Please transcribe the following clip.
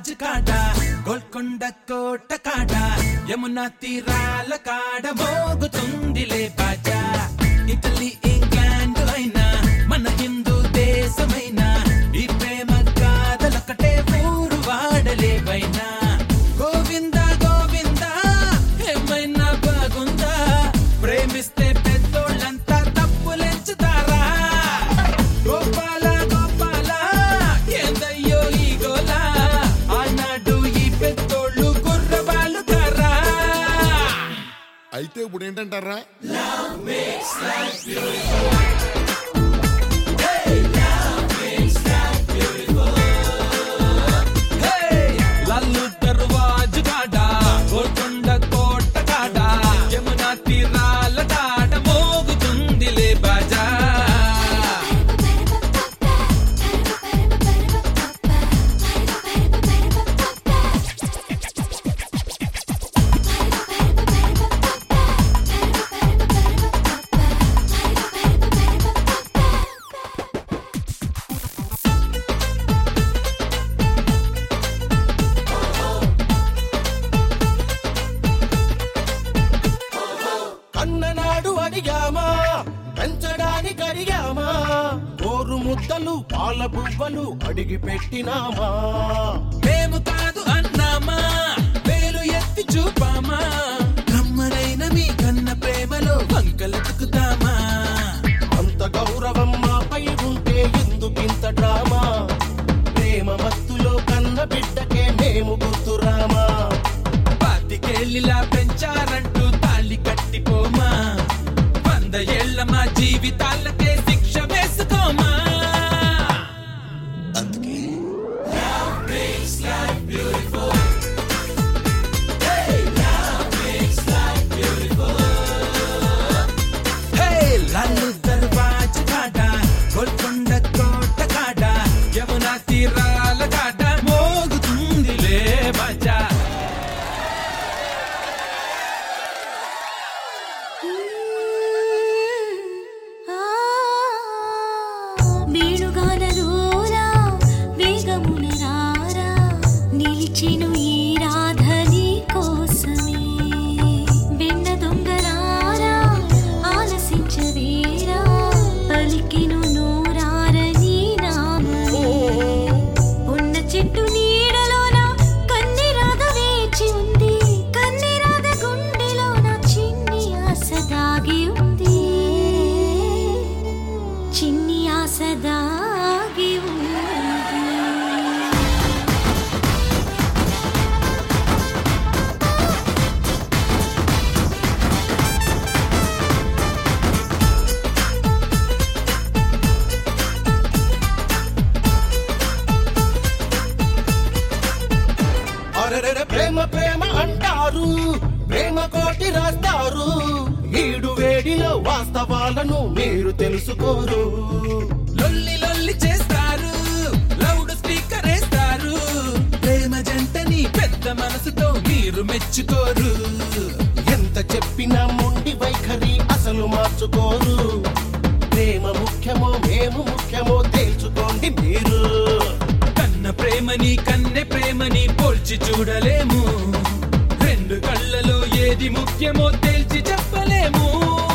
దర్వాజ్ కాడ గోల్కొండ కోట కాడ యమునా తీరాల కాడ మోగుతుందిలే బాజా ఇటలీ ఇంగ్లాండ్ అయినా మన హిందూ దేశమైనా ఈ ప్రేమ కాదలొకటే ఊరు వాడలేవైనా గోవింద గోవింద ఏమైనా బాగుందా ప్రేమిస్తే పెద్దోళ్ళంతా తప్పులెంచుతారా గోపాల గోపాల ఏందయ్యో ఈ గోల ఆనాడు ఈ పెద్దోళ్ళు గుర్రబాలు కారా అయితే ఇప్పుడు ఏంటంటారా లల్లు దర్వాజ్ కాడ గోల్కొండ కోట కాడ యమునా తీరాల కాడ మోగుతుందిలే బాజా అన్ననాడు అడిగామా పెంచడానికి అడిగామా గోరు ముద్దలు పాల బువ్వలు అడిగి పెట్టినామా మేము కాదు అన్నామా వేలు ఎత్తి చూపామా కమ్మనైన మీ కన్న ప్రేమలో వంకలెతుకుతామా అంత గౌరవం మాపై ఉంటే ఎందుకింత డ్రామా ప్రేమ మత్తులో కన్న బిడ్డకే మేము గుర్తురామా పాతికేళ్ళిలా పెంచారంటూ తాళి కట్టిపోమా వంద ఏళ్ల మా జీవితాలకే శిక్ష వేసుకోమా అందుకే హే లాలు దర్వాజ్ కాడ గోల్కొండ కోట కాడ యమునా తీరాల కాడ మోగుతుందిలే బాజా వేణుగానలోరా వేగమున రారా నిలిచెను ఈ రాధని కోసమే వెన్న దొంగరారా ఆలసించవేరా పలికెను నోరారని నామమే ఉన్న చెట్టు నీడలోన కన్ని రాధ వేచి ఉంది కన్ని రాధ గుండెలోన చిన్ని ఆశ దాగి ఉంది చిన్ని ఆశ దాగి ఉంది అరెరెరె ప్రేమ ప్రేమ అంటారు ప్రేమ కోటి రాస్తారు ఈడు వేడిలో వాస్తవాలను మీరు తెలుసుకోరు లొల్లి లొల్లి చేస్తారు లౌడ్ స్పీకర్ వేస్తారు ప్రేమ జంటని పెద్ద మనసుతో మీరు మెచ్చుకోరు ఎంత చెప్పినా మొండి వైఖరి అసలు మార్చుకోరు ప్రేమ ముఖ్యమో మేము ముఖ్యమో తేల్చుకోండి మీరు కన్న ప్రేమని కన్నె ప్రేమని పోల్చి చూడలేము రెండు కళ్ళలో ఏది ముఖ్యమో తేల్చి చెప్పలేము